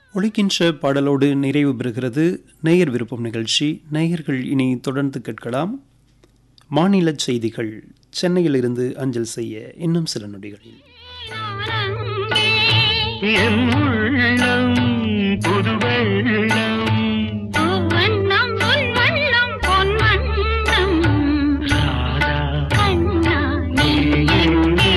ஒழிக்கின்ற பாடலோடு நிறைவு பெறுகிறது நேயர் விருப்பம் நிகழ்ச்சி நேயர்கள் இனி தொடர்ந்து கேட்கலாம் மாநில செய்திகள் சென்னையிலிருந்து அஞ்சல் செய்ய இன்னும் சில நொடிகளில் என் உள்ளம் புது வெள்ளம் பூவண்ணம் உன் வண்ணம் பொன் வண்ணம் ராதா கண்ணா நீ எங்கே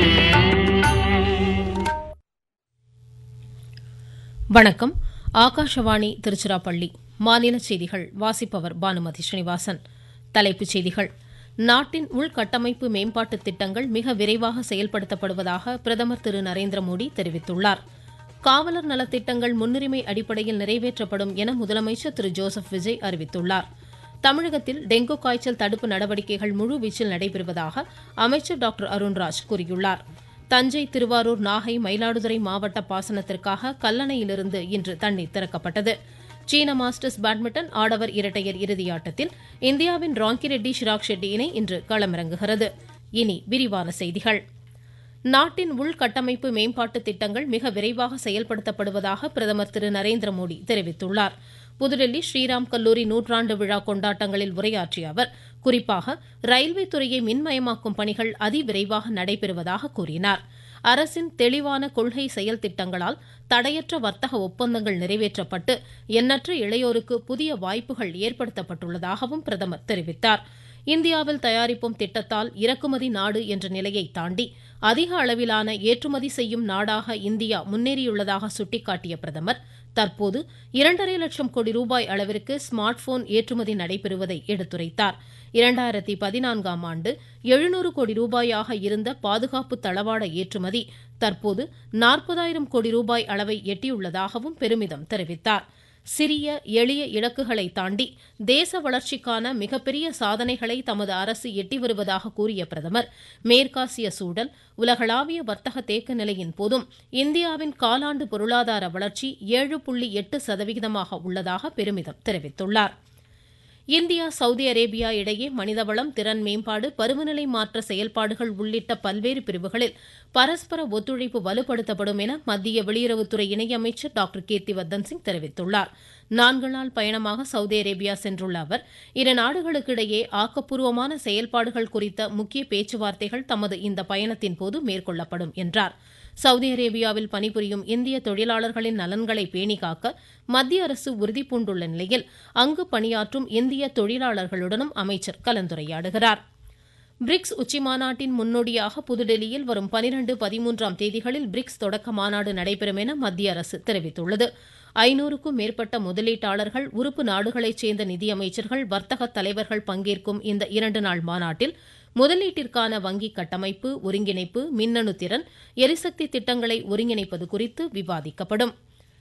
வணக்கம் ஆகாஷவாணி திருச்சிராப்பள்ளி மாநில செய்திகள் வாசிப்பவர் பானுமதி ஸ்ரீனிவாசன் தலைப்புச் செய்திகள் நாட்டின் உள்கட்டமைப்பு மேம்பாட்டு திட்டங்கள் மிக விரைவாக செயல்படுத்தப்படுவதாக பிரதமர் திரு நரேந்திர மோடி தெரிவித்துள்ளார் காவலர் நலத்திட்டங்கள் முன்னுரிமை அடிப்படையில் நிறைவேற்றப்படும் என முதலமைச்சர் திரு ஜோசப் விஜய் அறிவித்துள்ளார் தமிழகத்தில் டெங்கு காய்ச்சல் தடுப்பு நடவடிக்கைகள் முழுவீச்சில் நடைபெறுவதாக அமைச்சர் டாக்டர் அருண்ராஜ் கூறியுள்ளார் தஞ்சை திருவாரூர் நாகை மயிலாடுதுறை மாவட்ட பாசனத்திற்காக கல்லணையிலிருந்து இன்று தண்ணீர் திறக்கப்பட்டது சீன மாஸ்டர்ஸ் பேட்மிண்டன் ஆடவர் இரட்டையர் இறுதியாட்டத்தில் இந்தியாவின் ராங்கி ரெட்டி ஷிராக் ஷெட்டி இணை இன்று களமிறங்குகிறது இனி விரிவான செய்திகள் நாட்டின் உள்கட்டமைப்பு மேம்பாட்டு திட்டங்கள் மிக விரைவாக செயல்படுத்தப்படுவதாக பிரதமர் திரு நரேந்திர மோடி தெரிவித்துள்ளார் புதுடெல்லி ஸ்ரீராம் கல்லூரி நூற்றாண்டு விழா கொண்டாட்டங்களில் உரையாற்றிய அவர் குறிப்பாக ரயில்வே துறையை மின்மயமாக்கும் பணிகள் அதிவிரைவாக நடைபெறுவதாக கூறினார் அரசின் தெளிவான கொள்கை செயல் திட்டங்களால் தடையற்ற வர்த்தக ஒப்பந்தங்கள் நிறைவேற்றப்பட்டு எண்ணற்ற இளையோருக்கு புதிய வாய்ப்புகள் ஏற்படுத்தப்பட்டுள்ளதாகவும் பிரதமர் தெரிவித்தார் இந்தியாவில் தயாரிப்போம் திட்டத்தால் இறக்குமதி நாடு என்ற நிலையை தாண்டி அதிக அளவிலான ஏற்றுமதி செய்யும் நாடாக இந்தியா முன்னேறியுள்ளதாக சுட்டிக்காட்டிய பிரதமர் தற்போது இரண்டரை லட்சம் கோடி ரூபாய் அளவிற்கு ஸ்மார்ட் போன் ஏற்றுமதி நடைபெறுவதை எடுத்துரைத்தார் இரண்டாயிரத்தி பதினான்காம் ஆண்டு எழுநூறு கோடி ரூபாயாக இருந்த பாதுகாப்பு தளவாட ஏற்றுமதி தற்போது நாற்பதாயிரம் கோடி ரூபாய் அளவை எட்டியுள்ளதாகவும் பெருமிதம் தெரிவித்தார் சிறிய எளிய இலக்குகளை தாண்டி தேச வளர்ச்சிக்கான மிகப்பெரிய சாதனைகளை தமது அரசு எட்டி வருவதாக கூறிய பிரதமர் மேற்காசிய சூழல் உலகளாவிய வர்த்தக தேக்க நிலையின் போதும் இந்தியாவின் காலாண்டு பொருளாதார வளர்ச்சி ஏழு புள்ளி எட்டு சதவிகிதமாக உள்ளதாக பெருமிதம் தெரிவித்துள்ளார் இந்தியா சவுதி அரேபியா இடையே மனிதவளம் திறன் மேம்பாடு பருவநிலை மாற்ற செயல்பாடுகள் உள்ளிட்ட பல்வேறு பிரிவுகளில் பரஸ்பர ஒத்துழைப்பு வலுப்படுத்தப்படும் என மத்திய வெளியுறவுத்துறை இணையமைச்சர் டாக்டர் கீர்த்திவர்தன் சிங் தெரிவித்துள்ளார் நான்கு நாள் பயணமாக சவுதி அரேபியா சென்றுள்ள அவர் இரு நாடுகளுக்கிடையே ஆக்கப்பூர்வமான செயல்பாடுகள் குறித்த முக்கிய பேச்சுவார்த்தைகள் தமது இந்த பயணத்தின் போது மேற்கொள்ளப்படும் என்றார் சவுதி அரேபியாவில் பணிபுரியும் இந்திய தொழிலாளர்களின் நலன்களை பேணி காக்க மத்திய அரசு உறுதிபூண்டுள்ள நிலையில் அங்கு பணியாற்றும் இந்திய தொழிலாளர்களுடனும் அமைச்சர் கலந்துரையாடுகிறார் பிரிக்ஸ் உச்சிமாநாட்டின் முன்னோடியாக புதுடெல்லியில் வரும் பனிரண்டு பதிமூன்றாம் தேதிகளில் பிரிக்ஸ் தொடக்க மாநாடு நடைபெறும் என மத்திய அரசு தெரிவித்துள்ளது ஐநூறுக்கும் மேற்பட்ட முதலீட்டாளர்கள் உறுப்பு நாடுகளைச் சேர்ந்த நிதியமைச்சர்கள் வர்த்தக தலைவர்கள் பங்கேற்கும் இந்த இரண்டு நாள் மாநாட்டில் முதலீட்டிற்கான வங்கி கட்டமைப்பு ஒருங்கிணைப்பு மின்னணு திறன் எரிசக்தி திட்டங்களை ஒருங்கிணைப்பது குறித்து விவாதிக்கப்படும்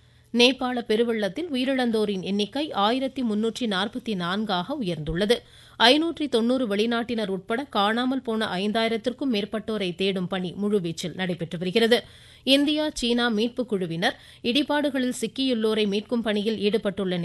நேபாள பெருவெள்ளத்தில் உயிரிழந்தோரின் எண்ணிக்கை ஆயிரத்தி முன்னூற்றி நாற்பத்தி நான்காக உயர்ந்துள்ளது ஐநூற்றி தொன்னூறு வெளிநாட்டினர் உட்பட காணாமல் போன ஐந்தாயிரத்திற்கும் மேற்பட்டோரை தேடும் பணி முழுவீச்சில் நடைபெற்று வருகிறது இந்தியா சீனா மீட்புக் குழுவினர் இடிபாடுகளில் சிக்கியுள்ளோரை மீட்கும் பணியில் ஈடுபட்டுள்ள